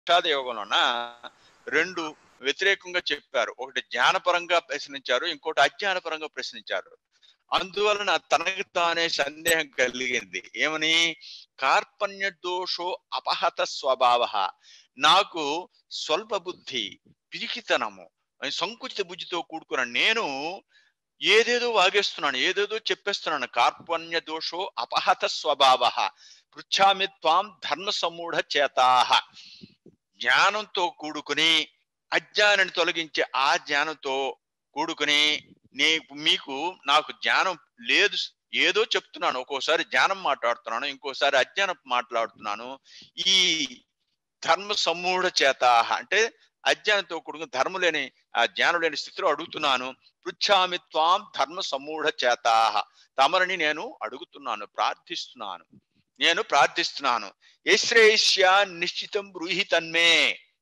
విషాద యోగంలోన రెండు వ్యతిరేకంగా చెప్పారు ఒకటి జ్ఞానపరంగా ప్రశ్నించారు ఇంకోటి అజ్ఞానపరంగా ప్రశ్నించారు అందువలన తనకి తానే సందేహం కలిగింది ఏమని కార్పణ్య దోషో అపహత స్వభావ నాకు స్వల్ప బుద్ధి పిరికితనము సంకుచిత బుద్ధితో కూడుకున్న నేను ఏదేదో వాగేస్తున్నాను ఏదేదో చెప్పేస్తున్నాను కార్పణ్య దోషో అపహత స్వభావ పృచ్ఛామి త్వాం ధర్మ సమూఢ చేతాహ జ్ఞానంతో కూడుకుని అజ్ఞానాన్ని తొలగించే ఆ జ్ఞానంతో కూడుకుని నే మీకు నాకు జ్ఞానం లేదు ఏదో చెప్తున్నాను ఒక్కోసారి జ్ఞానం మాట్లాడుతున్నాను ఇంకోసారి అజ్ఞానం మాట్లాడుతున్నాను ఈ ధర్మ సమూఢ చేత అంటే అజ్ఞానంతో కూడుకుని ధర్మ లేని ఆ జ్ఞానం లేని స్థితిలో అడుగుతున్నాను పృచ్ఛామి త్వాం ధర్మ సమూఢ చేత తమరిని నేను అడుగుతున్నాను ప్రార్థిస్తున్నాను నేను ప్రార్థిస్తున్నాను యశ్రేష్య నిశ్చితం బ్రూహి తన్మే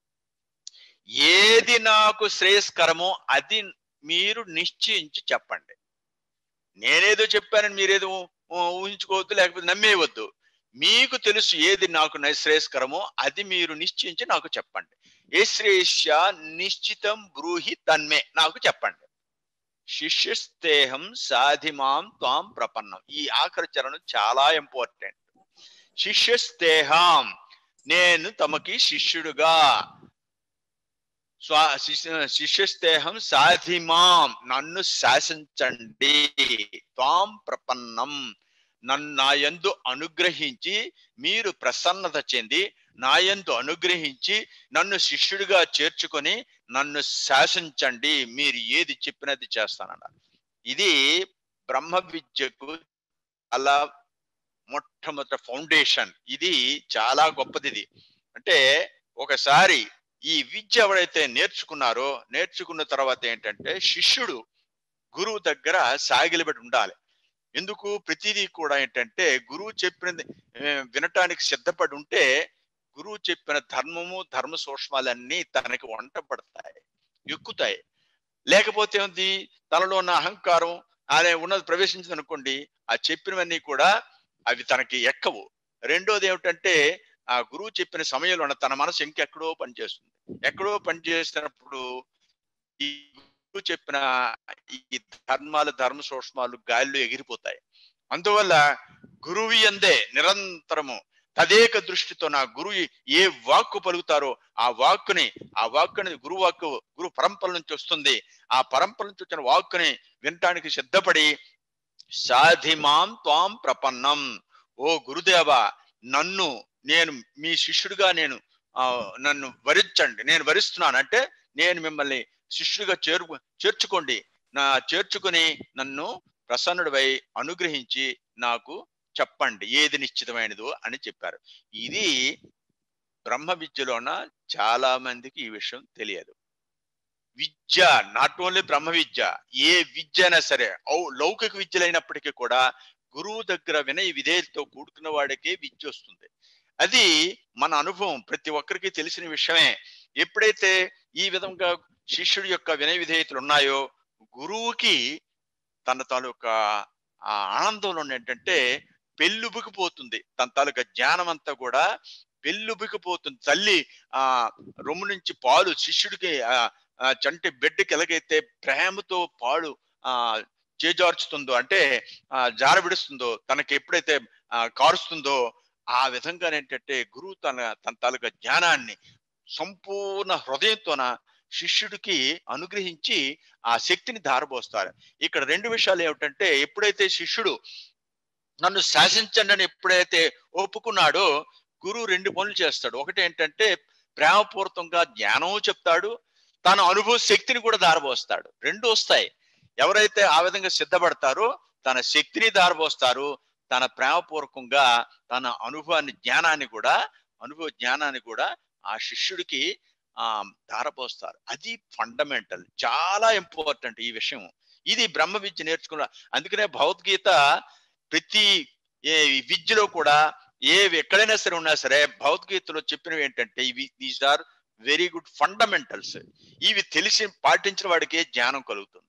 ఏది నాకు శ్రేయస్కరమో అది మీరు నిశ్చయించి చెప్పండి నేనేదో చెప్పానని మీరేదో ఊహించుకోవద్దు లేకపోతే నమ్మేయవద్దు మీకు తెలుసు ఏది నాకు శ్రేయస్కరమో అది మీరు నిశ్చయించి నాకు చెప్పండి ఏ శ్రేష్య నిశ్చితం బ్రూహి తన్మే నాకు చెప్పండి శిష్యస్తేహం సాధిమాం త్వాం ప్రపన్నం ఈ ఆఖరి చరణం చాలా ఇంపార్టెంట్ శిష్యస్తేహం నేను తమకి శిష్యుడుగా స్వా శిష్య శిష్యస్తేహం సాధిమాం నన్ను శాసించండి త్వాం ప్రపన్నం నన్ను నా యందు అనుగ్రహించి మీరు ప్రసన్నత చెంది నా యందు అనుగ్రహించి నన్ను శిష్యుడిగా చేర్చుకొని నన్ను శాసించండి మీరు ఏది చెప్పినది చేస్తానన్నారు ఇది బ్రహ్మ విద్యకు చాలా మొట్టమొదటి ఫౌండేషన్ ఇది చాలా గొప్పది ఇది అంటే ఒకసారి ఈ విద్య ఎవరైతే నేర్చుకున్నారో నేర్చుకున్న తర్వాత ఏంటంటే శిష్యుడు గురువు దగ్గర సాగిలబడి ఉండాలి ఎందుకు ప్రతిదీ కూడా ఏంటంటే గురువు చెప్పినది వినటానికి సిద్ధపడి ఉంటే గురువు చెప్పిన ధర్మము ధర్మ సూక్ష్మాలన్నీ తనకి వంట పడతాయి ఎక్కుతాయి లేకపోతే ఉంది తనలో ఉన్న అహంకారం అనే ఉన్నది ప్రవేశించింది అనుకోండి ఆ చెప్పినవన్నీ కూడా అవి తనకి ఎక్కవు రెండోది ఏమిటంటే ఆ గురువు చెప్పిన సమయంలో తన మనసు ఇంకెక్కడో పనిచేస్తుంది ఎక్కడో పనిచేసినప్పుడు ఈ గురువు చెప్పిన ఈ ధర్మాలు ధర్మ సూక్ష్మాలు గాలిలో ఎగిరిపోతాయి అందువల్ల గురువు అందే నిరంతరము తదేక దృష్టితో నా గురువు ఏ వాక్కు పలుకుతారో ఆ వాక్కుని ఆ వాక్కుని గురు వాక్కు గురు పరంపర నుంచి వస్తుంది ఆ పరంపర నుంచి వచ్చిన వాక్కుని వినటానికి సిద్ధపడి సాధిమాం త్వాం ప్రపన్నం ఓ గురుదేవ నన్ను నేను మీ శిష్యుడిగా నేను నన్ను వరించండి నేను వరిస్తున్నాను అంటే నేను మిమ్మల్ని శిష్యుడిగా చేరు చేర్చుకోండి నా చేర్చుకుని నన్ను ప్రసన్నుడివై అనుగ్రహించి నాకు చెప్పండి ఏది నిశ్చితమైనదో అని చెప్పారు ఇది బ్రహ్మ విద్యలోన చాలా మందికి ఈ విషయం తెలియదు విద్య నాట్ ఓన్లీ బ్రహ్మ విద్య ఏ విద్య అయినా సరే లౌకిక విద్యలైనప్పటికీ కూడా గురువు దగ్గర వినయ విధేయతతో కూడుకున్న వాడికే విద్య వస్తుంది అది మన అనుభవం ప్రతి ఒక్కరికి తెలిసిన విషయమే ఎప్పుడైతే ఈ విధంగా శిష్యుడి యొక్క వినయ విధేయతలు ఉన్నాయో గురువుకి తన తాలూకా ఆ ఆనందంలో ఏంటంటే పెళ్ళుబుకిపోతుంది తన తాలూకా జ్ఞానం అంతా కూడా పెళ్ళుబుకిపోతుంది తల్లి ఆ రొమ్ము నుంచి పాలు శిష్యుడికి ఆ చంటి బిడ్డకి ఎలాగైతే ప్రేమతో పాలు ఆ చేజార్చుతుందో అంటే ఆ జార విడుస్తుందో తనకి ఎప్పుడైతే ఆ కారుస్తుందో ఆ విధంగా ఏంటంటే గురువు తన తన తాలూకా జ్ఞానాన్ని సంపూర్ణ హృదయంతోన శిష్యుడికి అనుగ్రహించి ఆ శక్తిని ధారపోస్తారు ఇక్కడ రెండు విషయాలు ఏమిటంటే ఎప్పుడైతే శిష్యుడు నన్ను శాసించండి అని ఎప్పుడైతే ఒప్పుకున్నాడో గురువు రెండు పనులు చేస్తాడు ఒకటి ఏంటంటే ప్రేమపూర్వకంగా జ్ఞానం చెప్తాడు తన అనుభవ శక్తిని కూడా దారబోస్తాడు రెండు వస్తాయి ఎవరైతే ఆ విధంగా సిద్ధపడతారో తన శక్తిని దారబోస్తారు తన ప్రేమపూర్వకంగా తన అనుభవాన్ని జ్ఞానాన్ని కూడా అనుభవ జ్ఞానాన్ని కూడా ఆ శిష్యుడికి ఆ ధారపోస్తారు అది ఫండమెంటల్ చాలా ఇంపార్టెంట్ ఈ విషయం ఇది బ్రహ్మ విద్య నేర్చుకున్న అందుకనే భగవద్గీత ప్రతి ఏ విద్యలో కూడా ఏ ఎక్కడైనా సరే ఉన్నా సరే భగవద్గీతలో చెప్పినవి ఏంటంటే ఇవి these are very good fundamentals ఇవి తెలిసి పాటించిన వాడికే జ్ఞానం కలుగుతుంది